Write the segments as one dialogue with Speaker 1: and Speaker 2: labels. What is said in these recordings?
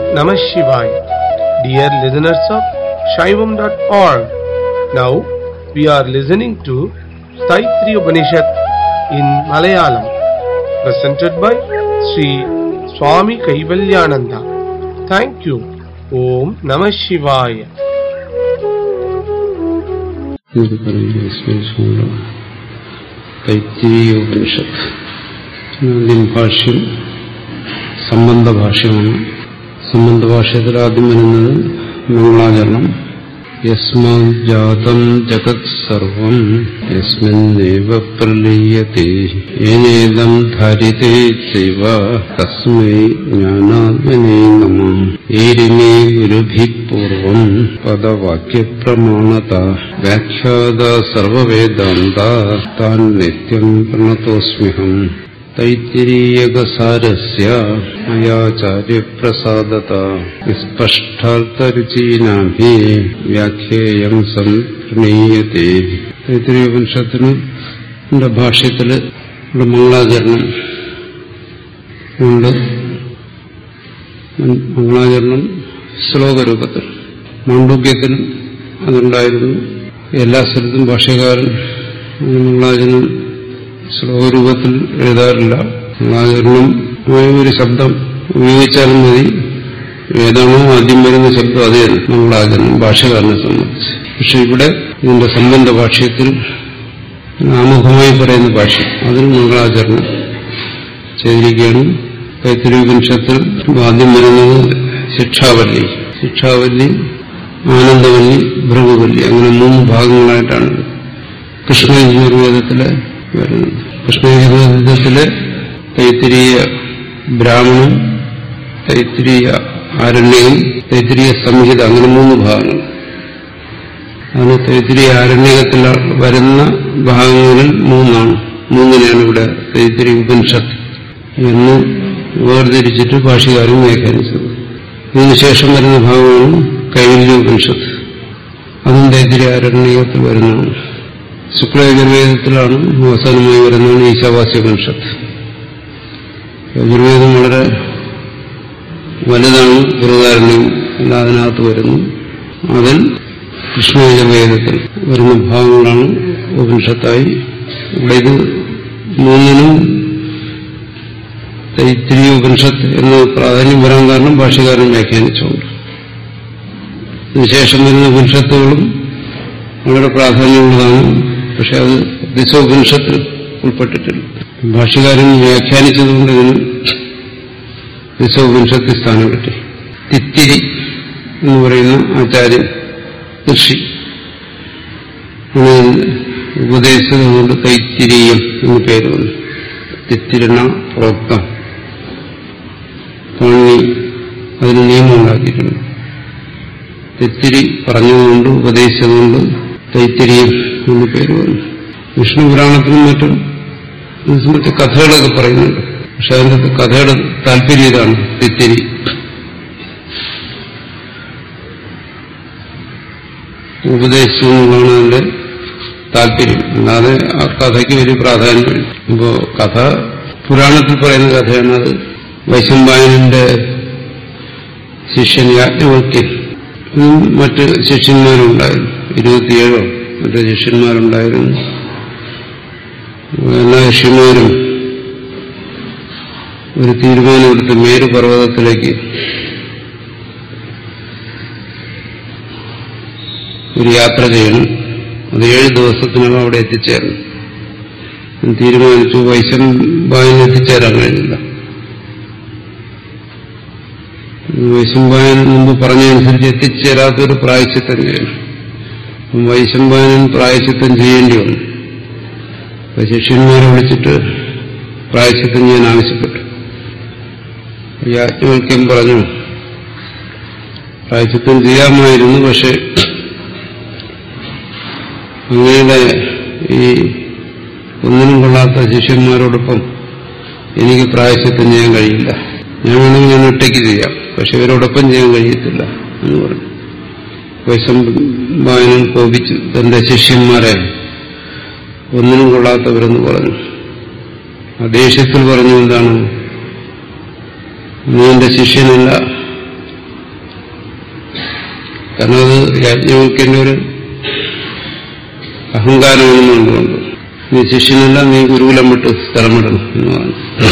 Speaker 1: Namah Shivaya. Dear listeners of Shaivam.org, now we are listening to Staitri Upanishad in Malayalam, presented by Sri Swami Kaivalyananda. Thank you. Om Namah Shivaya.
Speaker 2: എന്നൊക്കെ പറയുന്നത് വിസ്മരിച്ചുകൊണ്ട് തൈത്തിരീയ ഉപനിഷത്ത് ആദ്യം ഭാഷ്യം സംബന്ധ ഭാഷ്യമാണ് സംബന്ധ ഭാഷ്യത്തിൽ ആദ്യം വരുന്നത് മംഗളാചരണം യസ്മാജാതം ജഗത് സർവം യസ്മിന്നേവ പ്രലീയത്തെ ഏനേദം ധാരിതേ ചൈവ തസ്മൈ ജ്ഞാനാത്മനേ നമ ഏരിമേ ഗുരുഭി പൂർവം പദവാക്യപ്രമാണത വ്യാഖ്യാത സർവവേദാന്ത താൻ നിത്യം പ്രണതോസ്മ്യഹം തൈത്തിരീയകസാരസ്യ മയാചാര്യപ്രസാദത സ്പഷ്ടാർത്ഥരുചീനാഭി വ്യാഖ്യേയം സംപ്രണീയത്തെ തൈത്തിരീയോപനിഷത്തിന് ഭാഷ്യത്തില് ഇവിടെ മംഗളാചരണം ഉണ്ട് മംഗളാചരണം ശ്ലോകരൂപത്തിൽ മാണ്ഡൂക്യത്തിനും അതുണ്ടായിരുന്നു എല്ലാ സ്ഥലത്തും ഭാഷ്യകാരൻ മംഗളാചരണം ശ്ലോകരൂപത്തിൽ എഴുതാറില്ല മംഗളാചരണമായ ഒരു ശബ്ദം ഉപയോഗിച്ചാലും മതി ഏതാണോ ആദ്യം വരുന്ന ശബ്ദം അതേ മംഗളാചരണം ഭാഷകാരനെ സംബന്ധിച്ച് പക്ഷെ ഇവിടെ ഇതിന്റെ സംബന്ധ ഭാഷ്യത്തിൽ ആമുഖമായി പറയുന്ന ഭാഷ്യം അതിൽ മംഗളാചരണം ചെയ്തിരിക്കുകയാണ് കൈത്തിരി ഉപനിഷത്തിൽ ആദ്യം വരുന്നത് ശിക്ഷാവല്ലി ശിക്ഷാവല്ലി ആനന്ദവല്ലി ഭൃഗുവല്ലി അങ്ങനെ മൂന്ന് ഭാഗങ്ങളായിട്ടാണ് കൃഷ്ണയജുർവേദത്തില് വരുന്നത് കൃഷ്ണയജുർവേദത്തിലെ തൈത്തിരീയ ബ്രാഹ്മണം തൈത്തിരീയ ആരണ്യകം തൈത്തിരീയ സംഹിത അങ്ങനെ മൂന്ന് ഭാഗങ്ങൾ അതിന് തൈത്തിരീയ ആരണ്യകത്തിൽ വരുന്ന ഭാഗങ്ങളിൽ മൂന്നാണ് മൂന്നിനെയാണ് ഇവിടെ തൈത്തിരി ഉപനിഷത്ത് എന്ന് വേർതിരിച്ചിട്ട് ഭാഷകാരും വ്യാഖ്യാനിച്ചത് ഇതിനുശേഷം വരുന്ന ഭാഗമാണ് കൈവല്യ ഉപനിഷത്ത് അതും തൈത്തിരി ആരണ്യകത്തിൽ വരുന്നതാണ് ശുക്ലയജുർവേദത്തിലാണ് അവസാനമായി വരുന്നതാണ് ഈശാവാസ്യ ഉപനിഷത്ത് യജുർവേദം വളരെ വലുതാണ് ബൃഹദാരണ്യം എല്ലാം അതിനകത്ത് വരുന്നു അതിൽ കൃഷ്ണയജുർവേദത്തിൽ വരുന്ന ഭാഗങ്ങളാണ് ഉപനിഷത്തായി ഇവിടെ ഇത് മൂന്നിനും തൈത്തിരി ഉപനിഷത്ത് എന്ന് പ്രാധാന്യം വരാൻ കാരണം ഭാഷകാരൻ വ്യാഖ്യാനിച്ചുകൊണ്ട് ഇതിനുശേഷം വരുന്ന ഉപനിഷത്തുകളും വളരെ പ്രാധാന്യമുള്ളതാണ് പക്ഷെ അത് ദിശോപനിഷത്തിൽ ഉൾപ്പെട്ടിട്ടില്ല ഭാഷകാരൻ വ്യാഖ്യാനിച്ചതുകൊണ്ട് ഇതിന് ദിശോപനിഷത്തിൽ സ്ഥാനം കിട്ടി തിത്തിരി എന്ന് പറയുന്ന ആചാര്യൻ ഋഷി ഉപദേശിച്ചതുകൊണ്ട് തൈത്തിരീയം എന്ന് പേര് വന്നു തിത്തിരണ പ്രോക്തം പാണി അതിന് നിയമം ഉണ്ടാക്കിയിട്ടുണ്ട് തെത്തിരി പറഞ്ഞതുകൊണ്ട് ഉപദേശിച്ചതുകൊണ്ട് തൈത്തിരിയും എന്ന് പേര് വന്നു വിഷ്ണു പുരാണത്തിനും മറ്റും ഇത് സംബന്ധിച്ച കഥകളൊക്കെ പറയുന്നുണ്ട് പക്ഷെ അതിൻ്റെ കഥയുടെ താല്പര്യം ഇതാണ് തെത്തിരി ഉപദേശിച്ചു എന്നുള്ളതാണ് അതിന്റെ താല്പര്യം അല്ലാതെ ആ കഥയ്ക്ക് വലിയ പ്രാധാന്യമില്ല ഇപ്പോ കഥ പുരാണത്തിൽ പറയുന്ന കഥയാണ് അത് വൈശമ്പായനന്റെ ശിഷ്യൻ യാജ്ഞവൽക്കൻ മറ്റ് ശിഷ്യന്മാരുണ്ടായിരുന്നു ഇരുപത്തിയേഴോ മറ്റ് ശിഷ്യന്മാരുണ്ടായിരുന്നു എല്ലാ ശിഷ്യന്മാരും ഒരു തീരുമാനമെടുത്ത് മേരു പർവ്വതത്തിലേക്ക് ഒരു യാത്ര ചെയ്യണം അത് ഏഴ് ദിവസത്തിനകം അവിടെ എത്തിച്ചേരണം തീരുമാനിച്ചു വൈശംബായന് എത്തിച്ചേരാൻ കഴിഞ്ഞില്ല വൈശംബായൻ മുമ്പ് പറഞ്ഞതനുസരിച്ച് എത്തിച്ചേരാത്തൊരു പ്രായശ്ചിത്തം ചെയ്യണം വൈശംബായനൻ പ്രായശ്ചിത്തം ചെയ്യേണ്ടി വന്നു അപ്പൊ ശിഷ്യന്മാരെ വിളിച്ചിട്ട് പ്രായശ്ചിത്തം ചെയ്യാൻ ആവശ്യപ്പെട്ടു യാജ്ഞവൽക്യം പറഞ്ഞു പ്രായശ്ചിത്തം ചെയ്യാമായിരുന്നു പക്ഷെ അങ്ങയുടെ ഈ ഒന്നിനും കൊള്ളാത്ത ശിഷ്യന്മാരോടൊപ്പം എനിക്ക് പ്രായശ്ചിത്തം ചെയ്യാൻ കഴിയില്ല ഞാൻ വേണമെങ്കിൽ ഞാൻ ഒറ്റയ്ക്ക് ചെയ്യാം പക്ഷെ ഇവരോടൊപ്പം ചെയ്യാൻ കഴിയത്തില്ല എന്ന് പറഞ്ഞു വൈശംബായനൻ കോപിച്ചു തന്റെ ശിഷ്യന്മാരെ ഒന്നിനും കൊള്ളാത്തവരെന്ന് പറഞ്ഞു ആ ദേഷ്യത്തിൽ പറഞ്ഞു എന്താണ് നീ എന്റെ ശിഷ്യനല്ല കാരണം അത് യാജ്ഞവൽക്കൻ്റെ ഒരു അഹങ്കാരമെന്ന് കൊണ്ടുകൊണ്ട് നീ ശിഷ്യനല്ല നീ ഗുരുകുലം വിട്ട് സ്ഥലം വിടണം എന്ന് പറഞ്ഞു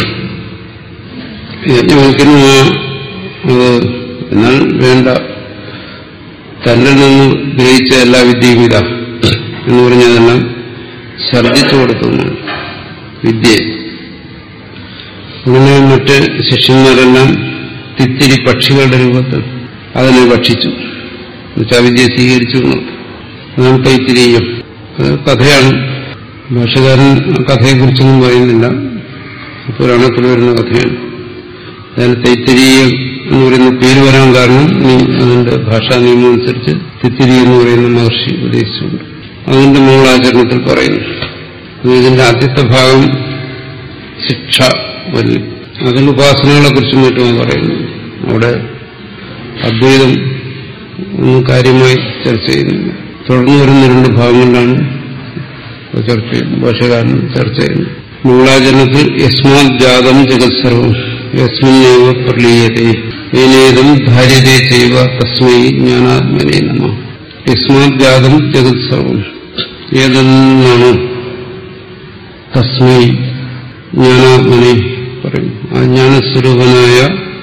Speaker 2: യജ്ഞവൽക്കനും ആ അത് എന്നാൽ വേണ്ട തന്നിൽ നിന്ന് ഗ്രഹിച്ച എല്ലാ വിദ്യയും ഇതാ എന്ന് പറഞ്ഞതെല്ലാം ഛർദിച്ചു കൊടുത്തു എന്നാണ് വിദ്യയെ അങ്ങനെ മറ്റ് ശിഷ്യന്മാരെല്ലാം തിത്തിരി പക്ഷികളുടെ രൂപത്തിൽ അതിനെ ഭക്ഷിച്ചു എന്നുവെച്ചാൽ വിദ്യയെ സ്വീകരിച്ചു എന്നർത്ഥം. അതാണ് തൈത്തിരീയം അത് കഥയാണ് ഭാഷകാരൻ ആ കഥയെക്കുറിച്ചൊന്നും പറയുന്നില്ല പുരാണത്തിൽ വരുന്ന കഥയാണ് അതായത് തൈത്തിരീയം എന്ന് പറയുന്ന പേര് വരാൻ കാരണം നീ അതിന്റെ ഭാഷാ നിയമം അനുസരിച്ച് തിത്തിരി എന്ന് പറയുന്ന മഹർഷി ഉപദേശിച്ചുണ്ട് അതിന്റെ മൂളാചരണത്തിൽ പറയുന്നു അത് ഇതിന്റെ ആദ്യത്തെ ഭാഗം ശിക്ഷ വരും അതിൽ ഉപാസനകളെ കുറിച്ചും മറ്റുമാണ് പറയുന്നത് അവിടെ അദ്വൈതം ഒന്നും കാര്യമായി ചർച്ച ചെയ്യുന്നില്ല തുടർന്ന് വരുന്ന രണ്ട് ഭാഗങ്ങളിലാണ് ചർച്ച ചെയ്യുന്നത് ഭാഷകാരൻ ചർച്ച ചെയ്യുന്നത് മൂളാചരണത്തിൽ യസ്മാത് ജാതം ജഗത് സർവം യസ്മിന്നേവ പ്രലീയതേ ഏനേതം ധാര്യതേ ചെയ്വ തസ്മൈ ജ്ഞാനാത്മനേ നമ യസ്മാത് ജാതം ജഗത് സർവം ഏതെന്നാണ് തസ്മൈ ജ്ഞാനാത്മനെ പറയും ആ ജ്ഞാനസ്വരൂപനായ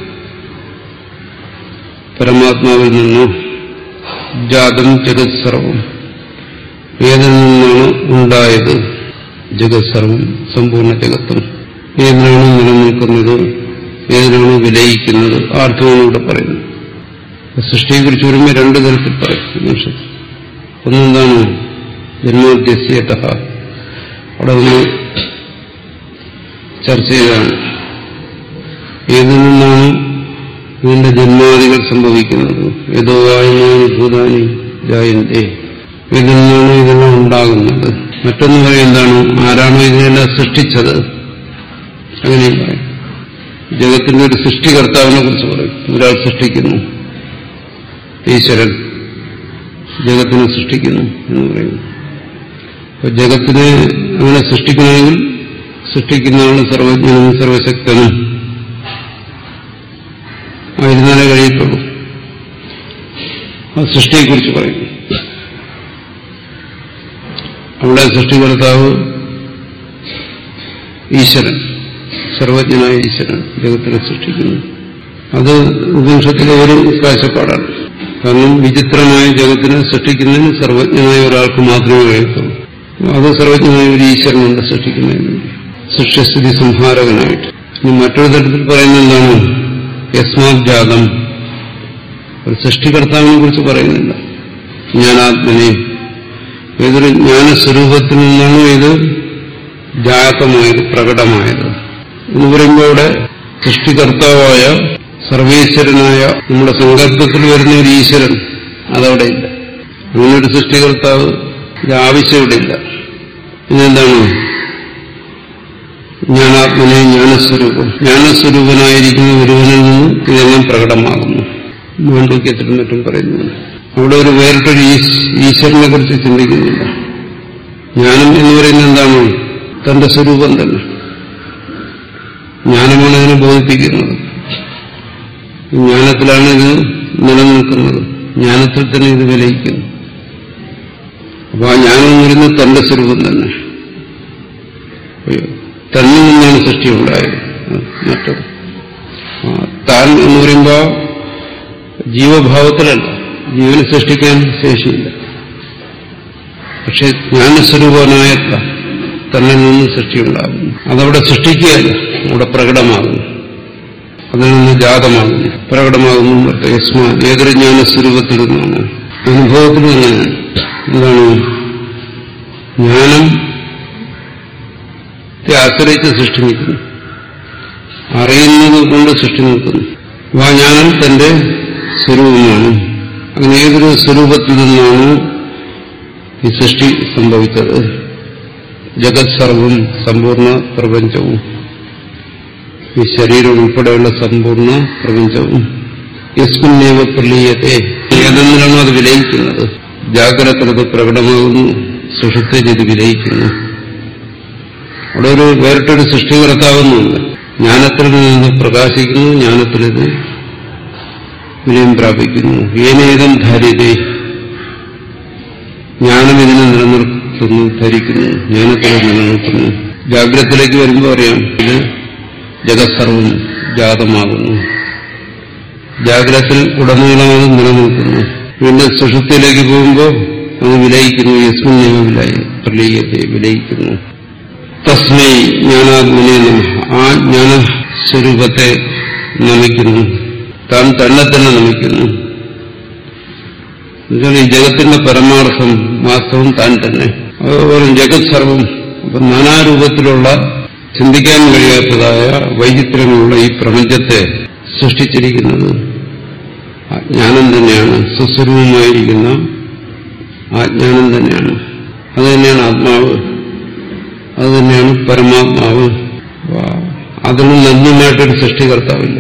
Speaker 2: പരമാത്മാവിൽ നിന്ന് ജാതം ജഗത് സർവം ഏതിൽ നിന്നാണ് ഉണ്ടായത് ജഗത് സർവം സമ്പൂർണ്ണ ജഗത്തും ഏതിനാണ് നിലനിൽക്കുന്നത് ഏതിനാണ് വിലയിക്കുന്നത് ആർക്കാണ് ഇവിടെ പറയുന്നത് സൃഷ്ടിയെക്കുറിച്ച് വരുമ്പോൾ രണ്ട് തരത്തിൽ പറയും നിമിഷത്തിൽ ഒന്നെന്താണ് ജന്മോദ്യസ്യത അവിടെ ഒന്ന് ചർച്ച ചെയ്താണ് ഏതിൽ നിന്നാണ് ഇതിന്റെ ജന്മാദികൾ സംഭവിക്കുന്നത് ഏതോ വായുമാനി ഭൂതാനി ജായന്തേ ഇതിൽ നിന്നാണ് ഇതെല്ലാം ഉണ്ടാകുന്നത് മറ്റൊന്ന് പറയും എന്താണ് ആരാണോ ഇതിനെല്ലാം സൃഷ്ടിച്ചത് അങ്ങനെയും പറയും ജഗത്തിന്റെ ഒരു സൃഷ്ടികർത്താവിനെ കുറിച്ച് പറയും ഒരാൾ സൃഷ്ടിക്കുന്നു ഈശ്വരൻ ജഗത്തിനെ സൃഷ്ടിക്കുന്നു എന്ന് പറയുന്നു അപ്പൊ ജഗത്തിനെ അങ്ങനെ സൃഷ്ടിക്കണമെങ്കിൽ സൃഷ്ടിക്കുന്നതാണ് സർവജ്ഞനും സർവശക്തനും ആയിരുന്നാലേ കഴിയത്തുള്ളൂ ആ സൃഷ്ടിയെക്കുറിച്ച് പറയുന്നു അവിടെ സൃഷ്ടികർത്താവ് ഈശ്വരൻ സർവജ്ഞനായ ഈശ്വരൻ ജഗത്തിനെ സൃഷ്ടിക്കുന്നു അത് ഉപനിഷത്തിലെ ഒരു കാഴ്ചപ്പാടാണ് കാരണം വിചിത്രമായ ജഗത്തിനെ സൃഷ്ടിക്കുന്നതിന് സർവജ്ഞനായ ഒരാൾക്ക് മാത്രമേ കഴിയത്തുള്ളൂ അത് സർവജ്ഞനായ ഒരു ഈശ്വരനുണ്ട് സൃഷ്ടിക്കുന്നതിന് വേണ്ടി സൃഷ്ടിസ്ഥിതി സംഹാരകനായിട്ട് ഇനി മറ്റൊരു തരത്തിൽ പറയുന്നത് എന്താണ് യസ്മാത് ജാതം ഒരു സൃഷ്ടികർത്താവിനെ കുറിച്ച് പറയുന്നില്ല ജ്ഞാനാത്മനെ ഏതൊരു ജ്ഞാനസ്വരൂപത്തിൽ നിന്നാണ് ഇത് ജാതമായത് പ്രകടമായത് എന്ന് പറയുമ്പോൾ ഇവിടെ സൃഷ്ടികർത്താവായ സർവേശ്വരനായ നമ്മുടെ സങ്കല്പത്തിൽ വരുന്ന ഒരു ഈശ്വരൻ അതവിടെ ഇല്ല അങ്ങനെ ഒരു സൃഷ്ടികർത്താവ് ഇത് ആവശ്യം ഇവിടെ ഇല്ല ഇതെന്താണ് ജ്ഞാനാത്മനെ ജ്ഞാനസ്വരൂപം ജ്ഞാനസ്വരൂപനായിരിക്കുന്ന ഒരുവനിൽ നിന്ന് ഇതെല്ലാം പ്രകടമാകുന്നു മാണ്ഡൂക്യത്തിലും മറ്റും പറയുന്നു അവിടെ ഒരു വേറിട്ടൊരു ഈശ്വരനെ കുറിച്ച് ചിന്തിക്കുന്നില്ല ജ്ഞാനം എന്ന് പറയുന്നത് എന്താണ് തന്റെ സ്വരൂപം തന്നെ ജ്ഞാനമാണ് ഇതിനെ ബോധിപ്പിക്കുന്നത് ജ്ഞാനത്തിലാണ് ഇത് നിലനിൽക്കുന്നത് ജ്ഞാനത്തിൽ തന്നെ ഇത് വിലയിക്കുന്നു അപ്പൊ ആ ജ്ഞാനം എന്ന് പറയുന്നത് തന്റെ സ്വരൂപം തന്നെ തന്നിൽ നിന്നാണ് സൃഷ്ടി ഉണ്ടായത് മറ്റത് താൻ എന്ന് പറയുമ്പോ ജീവഭാവത്തിലല്ല ജീവനെ സൃഷ്ടിക്കാൻ ശേഷിയില്ല പക്ഷെ ജ്ഞാനസ്വരൂപനായ തന്നിൽ നിന്ന് സൃഷ്ടിയുണ്ടാകുന്നു അതവിടെ സൃഷ്ടിക്കുകയല്ല അവിടെ പ്രകടമാകുന്നു അതിൽ നിന്ന് ജാതമാകുന്നു പ്രകടമാകുന്നു യസ്മാ ഏതൊരു ജ്ഞാനസ്വരൂപത്തിൽ നിന്നാണ് അനുഭവത്തിൽ തന്നെയാണ് എന്താണ് ജ്ഞാനം ആശ്രയിച്ച് സൃഷ്ടി നിൽക്കുന്നു അറിയുന്നത് കൊണ്ട് സൃഷ്ടി നിൽക്കുന്നു ആ ജ്ഞാനം തന്റെ സ്വരൂപമാണ് അങ്ങനെ ഏതൊരു സ്വരൂപത്തിൽ നിന്നാണ് ഈ സൃഷ്ടി സംഭവിച്ചത് ജഗത് സർവം സമ്പൂർണ്ണ പ്രപഞ്ചവും ഈ ശരീരം ഉൾപ്പെടെയുള്ള സമ്പൂർണ്ണ പ്രപഞ്ചവും യസ്മിന്നേവ പ്രലീയത്തെ ഏതെന്നിലാണോ അത് വിലയിക്കുന്നത് ജാഗ്രതത് പ്രകടമാകുന്നു സുഷുപ്തയിൽ ഇത് വിലയിക്കുന്നു അവിടെ ഒരു വേറിട്ടൊരു സൃഷ്ടികർത്താവുന്നുണ്ട് ജ്ഞാനത്തിൽ നിന്ന് പ്രകാശിക്കുന്നു ജ്ഞാനത്തിൽ ഇത് വിനയം പ്രാപിക്കുന്നു ഏനേതം ധാര്യതേ ജ്ഞാനം ഇതിനെ നിലനിർത്തുന്നു ധരിക്കുന്നു ജ്ഞാനത്തിനെ നിലനിർത്തുന്നു ജാഗ്രതത്തിലേക്ക് വരുമ്പോൾ അറിയാം ഇത് ജഗത്സർവം ജാതമാകുന്നു ജാഗ്രതത്തിൽ ഉടനീളം അത് നിലനിൽക്കുന്നു വീണ്ടും സുഷുപ്തിയിലേക്ക് പോകുമ്പോൾ അത് വിലയിക്കുന്നു യസ്മിൻ നിയമ വിലയ പ്രലീയത്തെ വിലയിക്കുന്നു തസ്മൈ ജ്ഞാനാത്മനെ നമ ആ ജ്ഞാനസ്വരൂപത്തെ നമിക്കുന്നു താൻ തന്നെ തന്നെ നമിക്കുന്നു എന്നുവെച്ചാൽ ഈ ജഗത്തിന്റെ പരമാർത്ഥം വാസ്തവം താൻ തന്നെ അതുപോലെ ജഗത് സർവം അപ്പൊ നാനാരൂപത്തിലുള്ള ചിന്തിക്കാൻ കഴിയാത്തതായ വൈചിത്ര്യങ്ങളുള്ള ഈ പ്രപഞ്ചത്തെ സൃഷ്ടിച്ചിരിക്കുന്നത് ആ ജ്ഞാനം തന്നെയാണ് സുസ്വരൂപമായിരിക്കുന്ന ആ ജ്ഞാനം തന്നെയാണ് അത് തന്നെയാണ് ആത്മാവ് അത് തന്നെയാണ് പരമാത്മാവ് അതിൽ നിന്ന് അന്യമായിട്ടൊരു സൃഷ്ടികർത്താവില്ല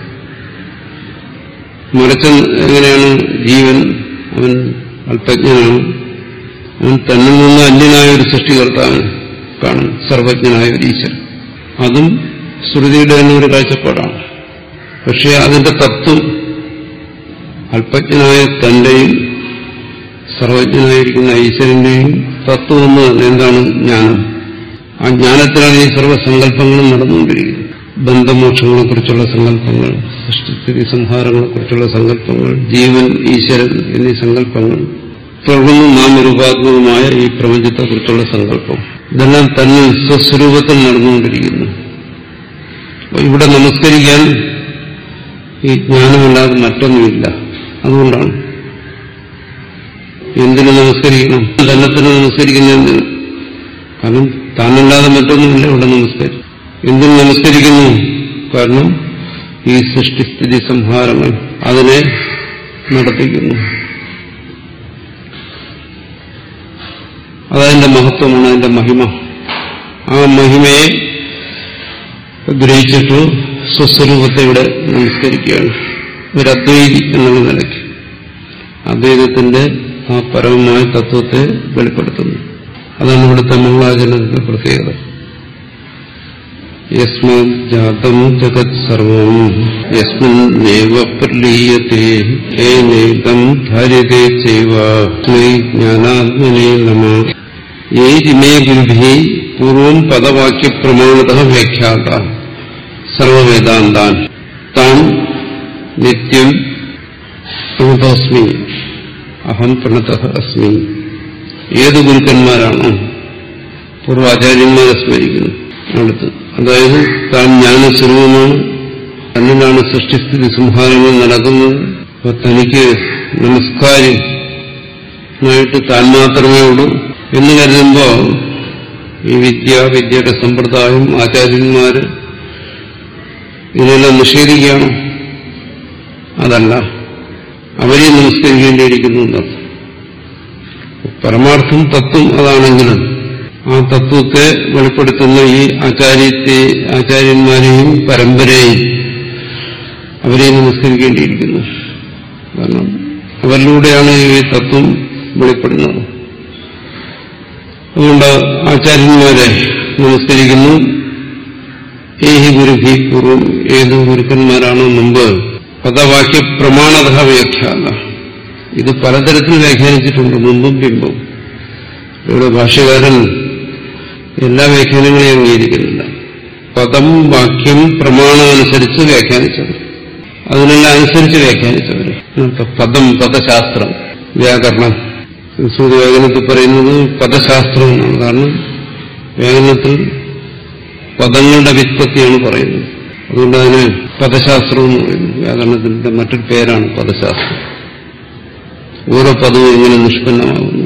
Speaker 2: മറിച്ച് എങ്ങനെയാണ് ജീവൻ അവൻ അല്പജ്ഞനാണ് അവൻ തന്നിൽ നിന്ന് അന്യനായ ഒരു സൃഷ്ടികർത്താവിന് കാണും സർവജ്ഞനായ ഒരു ഈശ്വരൻ അതും ശ്രുതിയുടെ തന്നെ ഒരു കാഴ്ചപ്പാടാണ് പക്ഷെ അതിന്റെ തത്വം അല്പജ്ഞനായ തന്റെയും സർവജ്ഞനായിരിക്കുന്ന ഈശ്വരന്റെയും തത്വം എന്ന് തന്നെ എന്താണ് ജ്ഞാനം ആ ജ്ഞാനത്തിലാണ് ഈ സർവ്വസങ്കല്പങ്ങളും നടന്നുകൊണ്ടിരിക്കുന്നത് ബന്ധമോക്ഷങ്ങളെക്കുറിച്ചുള്ള സങ്കല്പങ്ങൾ സൃഷ്ടിസ്ഥിതി സംഹാരങ്ങളെക്കുറിച്ചുള്ള സങ്കല്പങ്ങൾ ജീവൻ ഈശ്വരൻ എന്നീ സങ്കല്പങ്ങൾ തുടർന്ന് നാമരൂപാത്മകമായ ഈ പ്രപഞ്ചത്തെക്കുറിച്ചുള്ള സങ്കല്പം ഇതെല്ലാം തന്നെ സ്വസ്വരൂപത്തിൽ നടന്നുകൊണ്ടിരിക്കുന്നു അപ്പോൾ ഇവിടെ നമസ്കരിക്കാൻ ഈ ജ്ഞാനമല്ലാതെ മറ്റൊന്നുമില്ല അതുകൊണ്ടാണ് എന്തിനു നമസ്കരിക്കണം തന്നെ തന്നെ നമസ്കരിക്കുന്ന എന്തിന് കാരണം താനല്ലാതെ മറ്റൊന്നുമില്ല ഇവിടെ നമസ്കരിക്കും എന്തിനു നമസ്കരിക്കുന്നു കാരണം ഈ സൃഷ്ടിസ്ഥിതി സംഹാരങ്ങൾ അതിനെ നടത്തിക്കുന്നു അതതിന്റെ മഹത്വമാണ് അതിന്റെ മഹിമ ആ മഹിമയെ ഗ്രഹിച്ചിട്ട് സ്വസ്വരൂപത്തെ ഇവിടെ നമസ്കരിക്കുകയാണ് ഒരു അദ്വൈതി എന്നുള്ള നിലയ്ക്ക് അദ്വൈതത്തിന്റെ ആ പരമമായ തത്വത്തെ വെളിപ്പെടുത്തുന്നു അതാണ് ഇവിടുത്തെ മംഗളാചരണത്തിന്റെ പ്രത്യേകത യസ്മാത് ജാതം ജഗത് സർവം യസ്മിന്നേവ പ്രലീയത്തെ ഏനേതം ധാര്യതേ ചൈവ ജ്ഞാനാത്മനെ നമ ഏതിമേ ഗുരുഭി പൂർവം പദവാക്യപ്രമാണത വ്യാഖ്യാത സർവവേദാന്താൻ താൻ നിത്യം പ്രണതോസ്മി അഹം പ്രണത അസ്മി ഏത് ഗുരുക്കന്മാരാണോ പൂർവാചാര്യന്മാരെ സ്മരിക്കുന്നു അടുത്ത് അതായത് താൻ ജ്ഞാനസ്വരൂപമാണ് തന്നിലാണ് സൃഷ്ടിസ്ഥിതി സംഹാരങ്ങൾ നടക്കുന്നത് അപ്പൊ തനിക്ക് നമസ്കാരമായിട്ട് താൻ മാത്രമേ ഉള്ളൂ എന്ന് കരുതുമ്പോ ഈ വിദ്യ വിദ്യയുടെ സമ്പ്രദായം ആചാര്യന്മാര് ഇതിനെല്ലാം നിഷേധിക്കുകയാണ് അതല്ല അവരെ നമസ്കരിക്കേണ്ടിയിരിക്കുന്നു എന്നർത്ഥം പരമാർത്ഥം തത്വം അതാണെങ്കിലും ആ തത്വത്തെ വെളിപ്പെടുത്തുന്ന ഈ ആചാര്യത്തെ ആചാര്യന്മാരെയും പരമ്പരയെയും അവരെയും നമസ്കരിക്കേണ്ടിയിരിക്കുന്നു കാരണം അവരിലൂടെയാണ് ഈ തത്വം വെളിപ്പെടുന്നത് അതുകൊണ്ട് ആചാര്യന്മാരെ നമസ്കരിക്കുന്നു ഏഹി ഗുരുഭി പൂർവം ഏത് ഗുരുക്കന്മാരാണോ മുമ്പ് പദവാക്യ പ്രമാണത വ്യാഖ്യാത ഇത് പലതരത്തിൽ വ്യാഖ്യാനിച്ചിട്ടുണ്ട് മുമ്പും പിമ്പും ഇവിടെ ഭാഷ്യകാരൻ എല്ലാ വ്യാഖ്യാനങ്ങളെയും അംഗീകരിക്കുന്നില്ല പദം വാക്യം പ്രമാണം അനുസരിച്ച് വ്യാഖ്യാനിച്ചത് അതിനെല്ലാം അനുസരിച്ച് വ്യാഖ്യാനിച്ചവർ പദം പദശാസ്ത്രം വ്യാകരണം സംസ്കൃത വ്യാകരണത്തിൽ പറയുന്നത് പദശാസ്ത്രം എന്നാണ് കാരണം വ്യാകരണത്തിൽ പദങ്ങളുടെ വിത്പത്തിയാണ് പറയുന്നത് അതുകൊണ്ട് അതിന് പദശാസ്ത്രം എന്ന് പറയുന്നു വ്യാകരണത്തിന്റെ മറ്റൊരു പേരാണ് പദശാസ്ത്രം ഓരോ പദവും എങ്ങനെ നിഷ്പന്നമാകുന്നു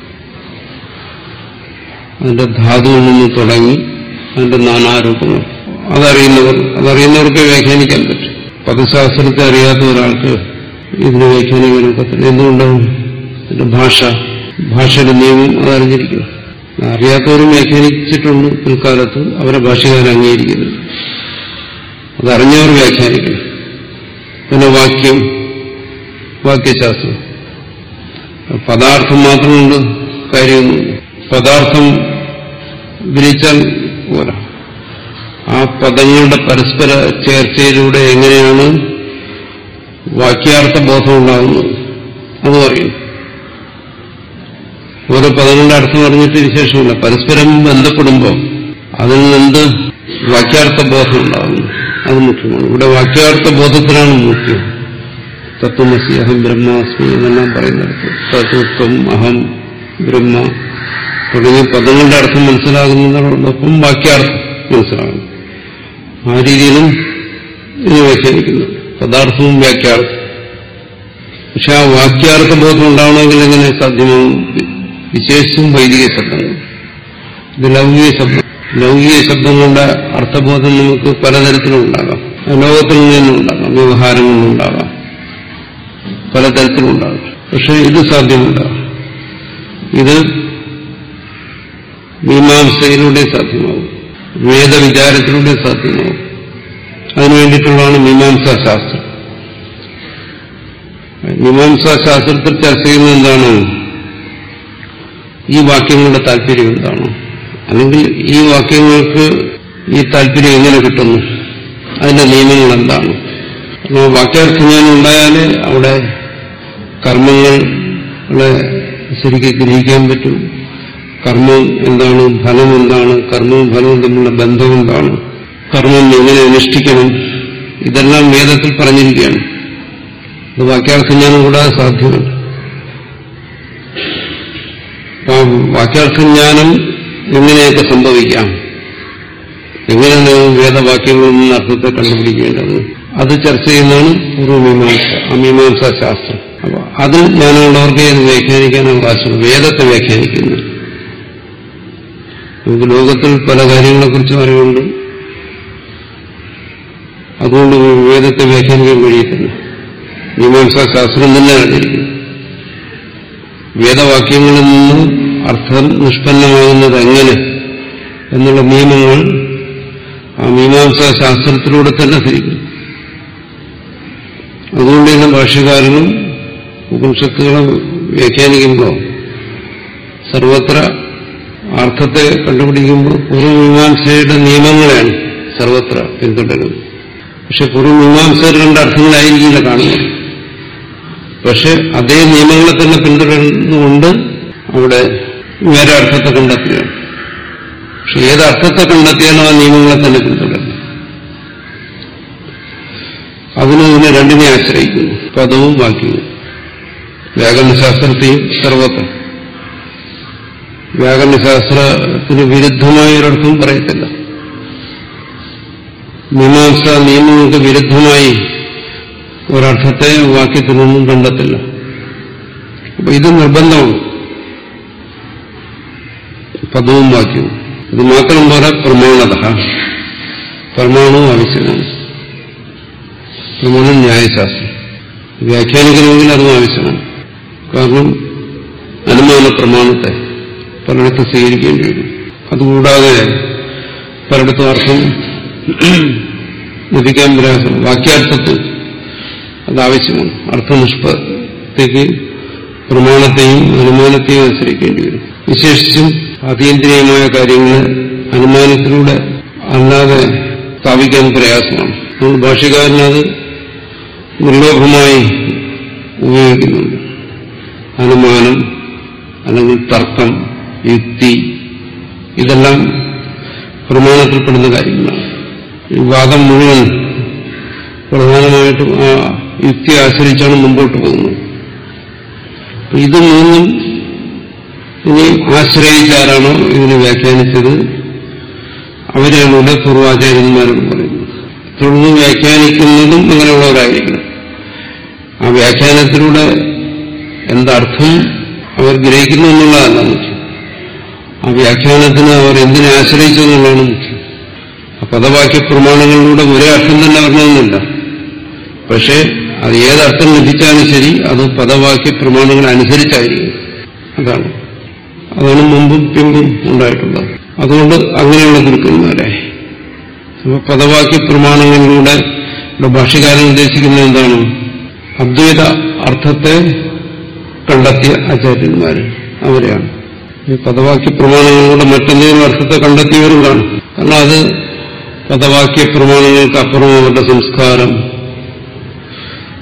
Speaker 2: അതിന്റെ ധാതുവിൽ നിന്ന് തുടങ്ങി അതിന്റെ നാനാരൂപങ്ങൾ അതറിയുന്നവർ അതറിയുന്നവർക്ക് വ്യാഖ്യാനിക്കാൻ പറ്റും പദശാസ്ത്രത്തെ അറിയാത്ത ഒരാൾക്ക് ഇതിന് വ്യാഖ്യാനിക്കാൻ ഒക്കത്തില്ല എന്തുകൊണ്ടാണ് ഇതിന്റെ ഭാഷ ഭാഷയുടെ നിയമം അതറിഞ്ഞിരിക്കണം അറിയാത്തവരും വ്യാഖ്യാനിച്ചിട്ടുണ്ട് പിൽക്കാലത്ത് അവരെ ഭാഷകാരൻ അംഗീകരിക്കുന്നു അതറിഞ്ഞവർ വ്യാഖ്യാനിക്കണം പിന്നെ വാക്യം വാക്യശാസ്ത്രം പദാർത്ഥം മാത്രമുണ്ട് കാര്യമൊന്നുമില്ല പദാർത്ഥം വിരിച്ചാൽ പോരാ ആ പദങ്ങളുടെ പരസ്പര ചേർച്ചയിലൂടെ എങ്ങനെയാണ് വാക്യാർത്ഥ ബോധം ഉണ്ടാകുന്നത് അത് പറയും ഓരോ പദങ്ങളുടെ അർത്ഥം അറിഞ്ഞിട്ട് വിശേഷമില്ല പരസ്പരം ബന്ധപ്പെടുമ്പോൾ അതിൽ നിന്ന് വാക്യാർത്ഥ ബോധം ഉണ്ടാകുന്നു അത് മുഖ്യമാണ് ഇവിടെ വാക്യാർത്ഥ ബോധത്തിനാണ് മുഖ്യം തത്വമസി അഹം ബ്രഹ്മാസ്മി എന്നെല്ലാം പറയുന്നിടത്ത് തത്വത്വം അഹം ബ്രഹ്മ തുടങ്ങിയ പദങ്ങളുടെ അർത്ഥം മനസ്സിലാകുന്നതോടൊപ്പം വാക്യാർത്ഥം മനസ്സിലാകുന്നു ആ രീതിയിലും ഇത് വ്യാഖ്യാനിക്കുന്നു പദാർത്ഥവും വ്യാഖ്യാർത്ഥം പക്ഷെ ആ വാക്യാർത്ഥ ബോധം ഉണ്ടാവണമെങ്കിൽ എങ്ങനെ സാധ്യമാകും വിശേഷിച്ചും വൈദിക ശബ്ദങ്ങൾ ഇത് ലൗകിക ശബ്ദം ലൗകിക ശബ്ദങ്ങളുടെ അർത്ഥബോധം നമുക്ക് പലതരത്തിലും ഉണ്ടാകാം ലോകത്തിൽ നിന്നും ഉണ്ടാകാം വ്യവഹാരങ്ങളിൽ നിന്നുണ്ടാകാം പലതരത്തിലും ഉണ്ടാകാം പക്ഷെ ഇത് സാധ്യമല്ല ഇത് മീമാംസയിലൂടെ സാധ്യമാകും വേദവിചാരത്തിലൂടെ സാധ്യമാകും അതിനുവേണ്ടിയിട്ടുള്ളതാണ് മീമാംസാ ശാസ്ത്രം മീമാംസാ ശാസ്ത്രത്തിൽ ചർച്ച ചെയ്യുന്നത് എന്താണ് ഈ വാക്യങ്ങളുടെ താല്പര്യം എന്താണ് അല്ലെങ്കിൽ ഈ വാക്യങ്ങൾക്ക് ഈ താല്പര്യം എങ്ങനെ കിട്ടുന്നു അതിന്റെ നിയമങ്ങൾ എന്താണ് അപ്പോൾ വാക്യാർത്ഥജ്ഞാനം ഉണ്ടായാൽ അവിടെ കർമ്മങ്ങളെ ശരിക്കും ഗ്രഹിക്കാൻ പറ്റും കർമ്മം എന്താണ് ഫലം എന്താണ് കർമ്മവും ഫലവും തമ്മിലുള്ള ബന്ധം എന്താണ് കർമ്മം എങ്ങനെ അനുഷ്ഠിക്കണം ഇതെല്ലാം വേദത്തിൽ പറഞ്ഞിരിക്കുകയാണ് ഇത് വാക്യാർത്ഥജ്ഞാനം കൂടാതെ സാധ്യമല്ല ആ വാക്യാർത്ഥജ്ഞാനം എങ്ങനെയൊക്കെ സംഭവിക്കാം എങ്ങനെയാണ് വേദവാക്യങ്ങളിൽ നിന്ന് അർത്ഥത്തെ കണ്ടുപിടിക്കേണ്ടത് അത് ചർച്ച ചെയ്യുന്നതാണ് പൂർവ്വമീമാംസ അമീമാംസ ശാസ്ത്രം അപ്പൊ അതിൽ ജ്ഞാനമുള്ളവർക്ക് ഇത് വ്യാഖ്യാനിക്കാൻ അവകാശമുണ്ട് വേദത്തെ വ്യാഖ്യാനിക്കുന്നു നമുക്ക് ലോകത്തിൽ പല കാര്യങ്ങളെക്കുറിച്ചും അറിവുണ്ട് അതുകൊണ്ട് വേദത്തെ വ്യാഖ്യാനിക്കാൻ കഴിയത്തില്ല മീമാംസാ ശാസ്ത്രം തന്നെ അറിഞ്ഞിരിക്കുന്നു വേദവാക്യങ്ങളിൽ നിന്ന് അർത്ഥം നിഷ്പന്നമാകുന്നത് എങ്ങനെ എന്നുള്ള നിയമങ്ങൾ ആ മീമാംസാ ശാസ്ത്രത്തിലൂടെ തന്നെ ധരിക്കുന്നു അതുകൊണ്ട് തന്നെ ഭാഷ്യകാരനും ഉപനിഷത്തുകളെ വ്യാഖ്യാനിക്കുമ്പോൾ സർവത്ര അർത്ഥത്തെ കണ്ടുപിടിക്കുമ്പോൾ പൂർവ്വമീമാംസയുടെ നിയമങ്ങളെയാണ് സർവത്ര പിന്തുടരുന്നത് പക്ഷെ പൂർവ്വമീമാംസ രണ്ട് അർത്ഥങ്ങളായിരിക്കില്ല കാണുന്നത് പക്ഷെ അതേ നിയമങ്ങളെ തന്നെ പിന്തുടരുന്നുകൊണ്ട് അവിടെ വേറെ അർത്ഥത്തെ കണ്ടെത്തുകയാണ് പക്ഷെ ഏത് അർത്ഥത്തെ കണ്ടെത്തിയാലും ആ നിയമങ്ങളെ തന്നെ പിന്തുടരുന്നു അതിന് ഇതിനെ രണ്ടിനെ ആശ്രയിക്കുന്നു പദവും വാക്യവും വ്യാകരണശാസ്ത്രത്തെയും സർവത്ര വ്യാകരണശാസ്ത്രത്തിന് വിരുദ്ധമായ ഒരർത്ഥം പറയത്തില്ല മീമാംസ നിയമങ്ങൾക്ക് വിരുദ്ധമായി ഒരർത്ഥത്തെ വാക്യത്തിനൊന്നും കണ്ടെത്തില്ല അപ്പൊ ഇത് നിർബന്ധമാണ് പദവും വാക്യവും ഇത് മാത്രം പോരാ പ്രമാണത പ്രമാണവും ആവശ്യമാണ് പ്രമാണം ന്യായശാസ്ത്രം വ്യാഖ്യാനിക്കണമെങ്കിൽ അതും ആവശ്യമാണ് കാരണം അനുമാന പ്രമാണത്തെ പലയിടത്തും സ്വീകരിക്കേണ്ടി വരും അതുകൂടാതെ പലയിടത്തും അർത്ഥം ലഭിക്കാൻ പ്രയാസം വാക്യാർത്ഥത്തിൽ അതാവശ്യമാണ് അർത്ഥനിഷ്പത്തേക്ക് പ്രമാണത്തെയും അനുമാനത്തെയും അനുസരിക്കേണ്ടി വരും വിശേഷിച്ചും അതീന്ദ്രിയമായ കാര്യങ്ങൾ അനുമാനത്തിലൂടെ അല്ലാതെ സ്ഥാപിക്കാൻ പ്രയാസമാണ് നമ്മൾ ഭാഷകാരനത് നിർലോഭമായി ഉപയോഗിക്കുന്നുണ്ട് അനുമാനം അല്ലെങ്കിൽ തർക്കം യുക്തി ഇതെല്ലാം പ്രമാണത്തിൽപ്പെടുന്ന കാര്യങ്ങളാണ് ഈ വാദം മുഴുവൻ പ്രധാനമായിട്ടും ആ യുക്തി ആശ്രയിച്ചാണ് മുമ്പോട്ട് പോകുന്നത് അപ്പൊ ഇത് മൂന്നും ഇനി ആശ്രയിച്ചാരാണോ ഇതിനെ വ്യാഖ്യാനിച്ചത് അവരെയാണ് ഇവിടെ പൂർവാചാര്യന്മാരെന്ന് പറയുന്നത് തുടർന്ന് വ്യാഖ്യാനിക്കുന്നതും അങ്ങനെയുള്ളവരായിരിക്കണം ആ വ്യാഖ്യാനത്തിലൂടെ എന്തർത്ഥം അവർ ഗ്രഹിക്കുന്നു എന്നുള്ളതല്ല മുഖ്യം ആ വ്യാഖ്യാനത്തിന് അവർ എന്തിനെ ആശ്രയിച്ചു എന്നുള്ളതാണ് മുഖ്യം ആ പദവാക്യ പ്രമാണങ്ങളിലൂടെ ഒരേ അർത്ഥം തന്നെ വരണമെന്നില്ല പക്ഷേ അത് ഏതർത്ഥം ലഭിച്ചാലും ശരി അത് പദവാക്യ പ്രമാണങ്ങൾ അനുസരിച്ചായിരിക്കും അതാണ് അതാണ് മുമ്പും പിമ്പും ഉണ്ടായിട്ടുള്ളത് അതുകൊണ്ട് അങ്ങനെയുള്ള ഗുരുക്കന്മാരെ അപ്പൊ പദവാക്യ പ്രമാണങ്ങളിലൂടെ ഇവിടെ ഭാഷകാരൻ ഉദ്ദേശിക്കുന്നത് എന്താണ് അദ്വൈത അർത്ഥത്തെ കണ്ടെത്തിയ ആചാര്യന്മാർ അവരെയാണ് ഈ പദവാക്യ പ്രമാണങ്ങളിലൂടെ മറ്റെന്തെങ്കിലും അർത്ഥത്തെ കണ്ടെത്തിയവരും കാണും കാരണം അത് പദവാക്യ പ്രമാണങ്ങൾക്ക് അപ്പുറം അവരുടെ സംസ്കാരം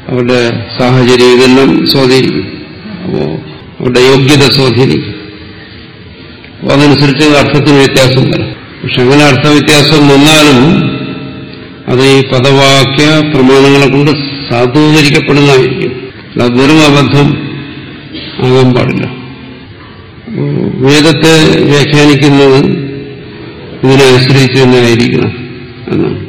Speaker 2: അവരുടെ സാഹചര്യം ഇതെല്ലാം സ്വാധീനിക്കും അപ്പോൾ അവരുടെ യോഗ്യത സ്വാധീനിക്കും അപ്പോൾ അതനുസരിച്ച് അർത്ഥത്തിന് വ്യത്യാസം വരും പക്ഷെ അങ്ങനെ അർത്ഥവ്യത്യാസം വന്നാലും അത് ഈ പദവാക്യ പ്രമാണങ്ങളെ കൊണ്ട് സാധൂകരിക്കപ്പെടുന്നതായിരിക്കും അത് വെറും അബദ്ധം ആകാൻ പാടില്ല അപ്പോ വേദത്തെ വ്യാഖ്യാനിക്കുന്നത് ഇതിനെ ആശ്രയിച്ച് തന്നെ ആയിരിക്കണം എന്നാണ്